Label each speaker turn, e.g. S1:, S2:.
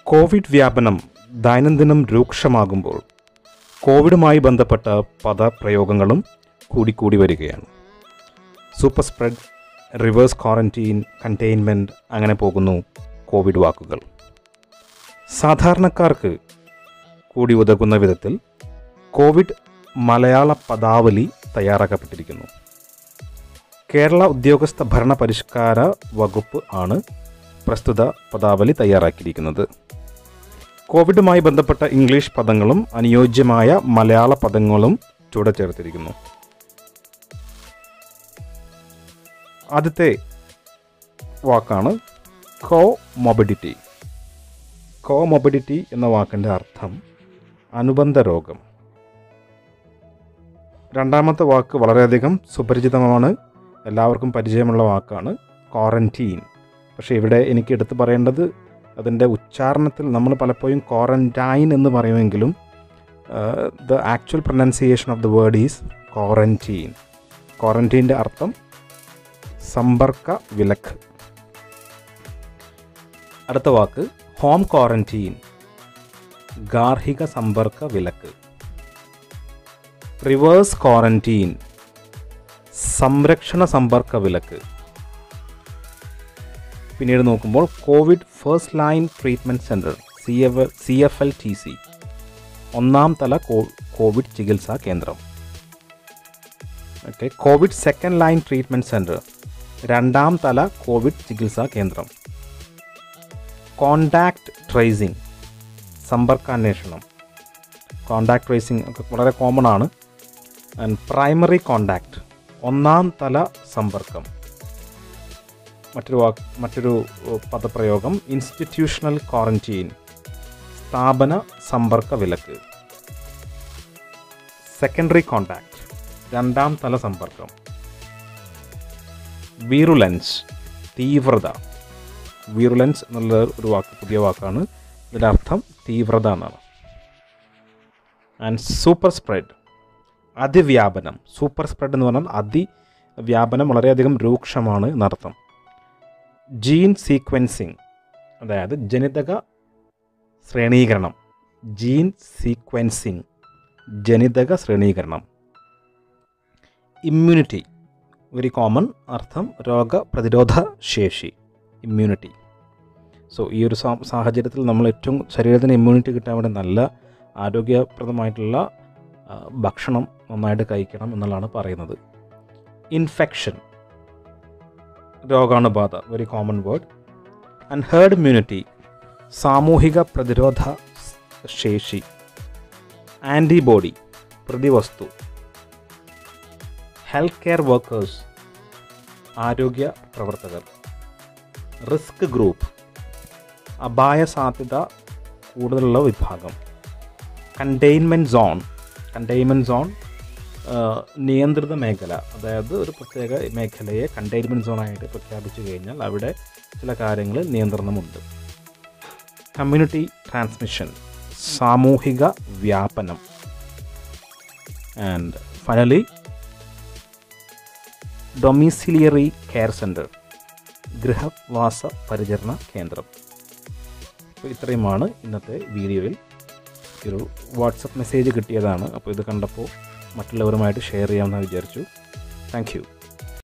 S1: Covid വ്യാപനം ദൈനംദിനം രൂക്ഷമാകുമ്പോൾ കോവിഡുമായി ബന്ധപ്പെട്ട പദപ്രയോഗങ്ങളും കൂടിക്കൂടി വരികയാണ് super spread reverse quarantine containment അങ്ങനെ പോകുന്നു കോവിഡ് വാക്കുകൾ സാധാരണക്കാർക്ക് കൂടി ഉതകുന്ന വിധത്തിൽ കോവിഡ് മലയാള പദാവലി തയ്യാറാക്കപ്പെട്ടിരിക്കുന്നു കേരള ഉദ്യോഗസ്ഥ ഭരണ പരിഷ്കാര വകുപ്പ് ആണ് പ്രസ്തുത പദാവലി തയ്യാറാക്കിയിരിക്കുന്നത് കോവിഡുമായി ബന്ധപ്പെട്ട ഇംഗ്ലീഷ് പദങ്ങളും അനുയോജ്യമായ മലയാള പദങ്ങളും ചുവടെ ചേർത്തിരിക്കുന്നു ആദ്യത്തെ വാക്കാണ് കോ മൊബിഡിറ്റി കോ മൊബിഡിറ്റി എന്ന വാക്കിൻ്റെ അർത്ഥം അനുബന്ധ രോഗം രണ്ടാമത്തെ വാക്ക് വളരെയധികം സുപരിചിതമാണ് എല്ലാവർക്കും പരിചയമുള്ള വാക്കാണ് ക്വാറന്റീൻ പക്ഷേ ഇവിടെ എനിക്ക് എടുത്തു പറയേണ്ടത് അതിൻ്റെ ഉച്ചാരണത്തിൽ നമ്മൾ പലപ്പോഴും ക്വാറന്റൈൻ എന്ന് പറയുമെങ്കിലും the actual pronunciation of the word is quarantine ക്വാറന്റീൻ്റെ അർത്ഥം സമ്പർക്ക വിലക്ക് അടുത്ത വാക്ക് ഹോം ക്വാറന്റീൻ ഗാർഹിക സമ്പർക്ക വിലക്ക് റിവേഴ്സ് ക്വാറന്റീൻ സംരക്ഷണ സമ്പർക്ക വിലക്ക് പിന്നീട് നോക്കുമ്പോൾ Covid first line treatment centre C F C F L T C ഒന്നാം തല കോ- കോവിഡ് ചികിത്സാ കേന്ദ്രം okay Covid second line treatment centre രണ്ടാം തല കോവിഡ് ചികിത്സാ കേന്ദ്രം കോണ്ടാക്ട് ട്രേസിംഗ് സമ്പർക്കാന്വേഷണം കോണ്ടാക്ട് ട്രേസിംഗ് ഒക്കെ വളരെ കോമൺ ആണ് ആൻഡ് പ്രൈമറി കോണ്ടാക്ട് ഒന്നാം തല സമ്പർക്കം മറ്റൊരു വാക്ക് മറ്റൊരു ഏഹ്, പദപ്രയോഗം ഇൻസ്റ്റിറ്റ്യൂഷണൽ ക്വാറന്റീൻ സ്ഥാപന സമ്പർക്ക വിലക്ക് സെക്കൻഡറി കോണ്ടാക്ട് രണ്ടാം തല സമ്പർക്കം വീറുലൻസ് തീവ്രത വീറുലൻസ് എന്നുള്ള ഒരു വാക്ക് പുതിയ വാക്കാണ് ഇതിൻ്റെ അർത്ഥം തീവ്രത എന്നാണ് ആൻഡ് സൂപ്പർ സ്പ്രെഡ് അതിവ്യാപനം സൂപ്പർ സ്പ്രെഡ് എന്ന് പറഞ്ഞാൽ അതിവ്യാപനം വളരെയധികം രൂക്ഷമാണ് എന്നർത്ഥം ജീൻ സീക്വൻസിങ് അതായത് ജനിതക ശ്രേണീകരണം ജീൻ സീക്വൻസിങ് ജനിതക ശ്രേണീകരണം ഇമ്മ്യൂണിറ്റി വെരി കോമൺ അർത്ഥം രോഗപ്രതിരോധ ശേഷി ഇമ്മ്യൂണിറ്റി സോ ഈ ഒരു സാ- സാഹചര്യത്തിൽ നമ്മൾ ഏറ്റവും ശരീരത്തിന് ഇമ്മ്യൂണിറ്റി കിട്ടാൻ വേണ്ടി നല്ല ആരോഗ്യപ്രദമായിട്ടുള്ള ആ, ഭക്ഷണം നന്നായിട്ട് കഴിക്കണം എന്നുള്ളതാണ് പറയുന്നത് ഇൻഫെക്ഷൻ രോഗാണുബാധ very common word and herd immunity സാമൂഹിക പ്രതിരോധ സ് ശേഷി ആൻറ്റിബോഡി പ്രതിവസ്തു ഹെൽത്ത് കെയർ വർക്കേഴ്സ് ആരോഗ്യ പ്രവർത്തകർ റിസ്ക് ഗ്രൂപ്പ് അപായ സാധ്യത കൂടുതലുള്ള വിഭാഗം കണ്ടെയ്ൻമെൻറ്റ് സോൺ കണ്ടെയ്ൻമെൻറ്റ് സോൺ നിയന്ത്രിത മേഖല അതായത് ഒരു പ്രത്യേക മേഖലയെ കണ്ടെയ്ൻമെൻറ്റ് സോണായിട്ട് പ്രഖ്യാപിച്ചു കഴിഞ്ഞാൽ അവിടെ ചില കാര്യങ്ങളിൽ നിയന്ത്രണമുണ്ട് കമ്മ്യൂണിറ്റി ട്രാൻസ്മിഷൻ സാമൂഹിക വ്യാപനം and finally domiciliary care centre ഗൃഹവാസ പരിചരണ കേന്ദ്രം അപ്പോൾ ഇത്രയുമാണ് ഇന്നത്തെ വീഡിയോയിൽ ഒരു വാട്സപ്പ് മെസ്സേജ് കിട്ടിയതാണ് അപ്പോൾ ഇത് കണ്ടപ്പോൾ മറ്റുള്ളവരുമായിട്ട് ഷെയർ ചെയ്യാമെന്ന് വിചാരിച്ചു താങ്ക് യു